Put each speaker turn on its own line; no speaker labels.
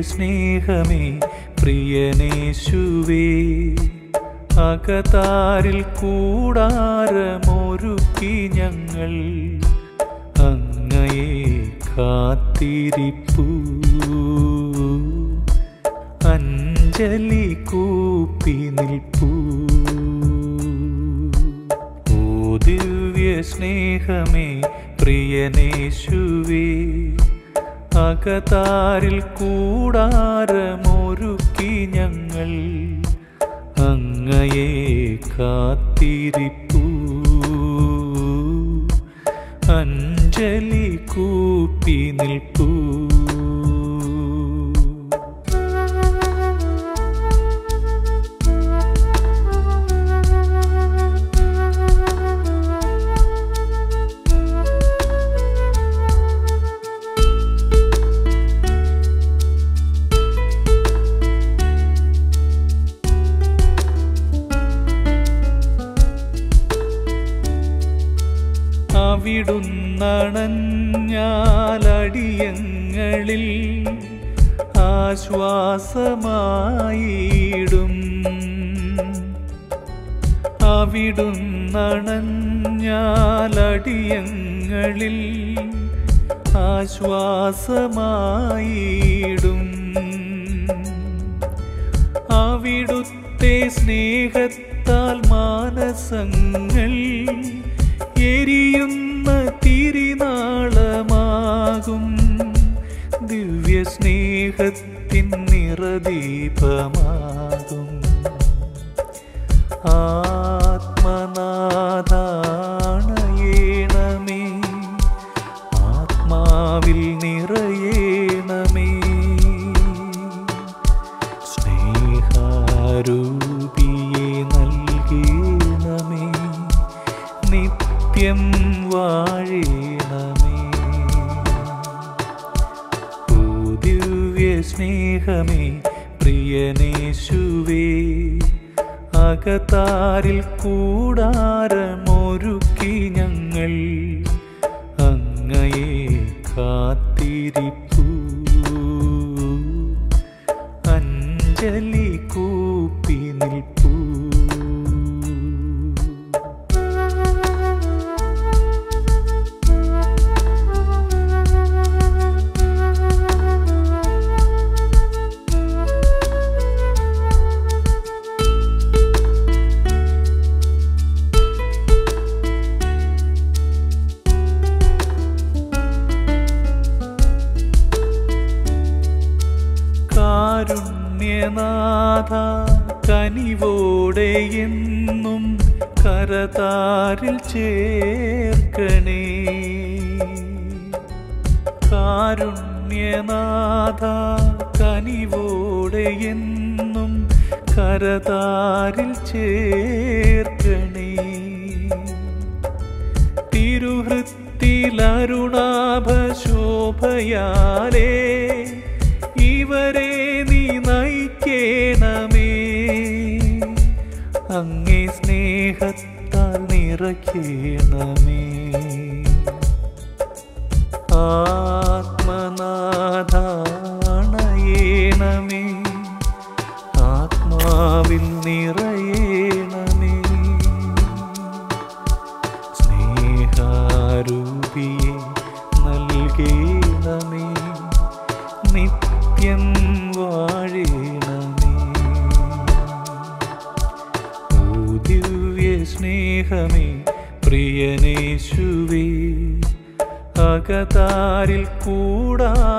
സ്നേഹമേ പ്രിയനേശുവേ അകതാരിൽ കൂടാരമൊരുക്കി ഞങ്ങൾ അങ്ങയെ കാത്തിരിപ്പൂ അഞ്ജലി കൂപ്പി നിൽപ്പൂ ഓ ദിവ്യ സ്നേഹമേ പ്രിയനേശുവേ അകതാരിൽ കൂടാരമൊരുക്കി ഞങ്ങൾ അങ്ങയെ കാത്തിരിപ്പൂ അഞ്ജലി കൂപ്പി നിൽപ്പൂ അവിടുന്നണഞ്ഞാലടിയങ്ങളിൽ ആശ്വാസമായിടും അവിടുന്നണഞ്ഞാലടിയങ്ങളിൽ ആശ്വാസമായിടും അവിടുത്തെ സ്നേഹത്താൽ മാനസങ്ങൾ എരിയുന്ന തിരിനാളമാകും ദിവ്യ സ്നേഹത്തിൻ നിറദീപമാകും ആത്മനാഥാണയേണമേ ആത്മാവിൽ നിറയേണമേ സ്നേഹാരൂപിയെ നൽകേണമേ നിത്യം വാഴേണമേ ഓ ദിവ്യ സ്നേഹമേ പ്രിയനേശുവേ അകതാരിൽ കൂടാരമൊരുക്കി ഞങ്ങൾ അങ്ങയെ കാത്തിരിപ്പൂ അഞ്ജലി കൂപ്പി നിൽപ്പൂ കാരുണ്യനാഥ കനിവോടെ എന്നും കരതാരിൽ ചേർക്കണേ കാരുണ്യനാഥ കനിവോടെ എന്നും കരതാരിൽ ചേർക്കണേ തിരുഹൃത്തിലരുണാഭശോഭയാലേ ഇവരെ നീ നയിക്കേണമേ അങ്ങേ സ്നേഹത്താൽ നിറയ്ക്കണമേ ആത്മനാഥാണയേണമേ ആത്മാവിൽ നിറയേണമേ സ്നേഹാരൂപിയെ നൽകേണമേ നിത്യം വാഴേണമേ ഓ ദിവ്യ സ്നേഹമേ പ്രിയനേശുവേ അകതാരിൽ കൂടാ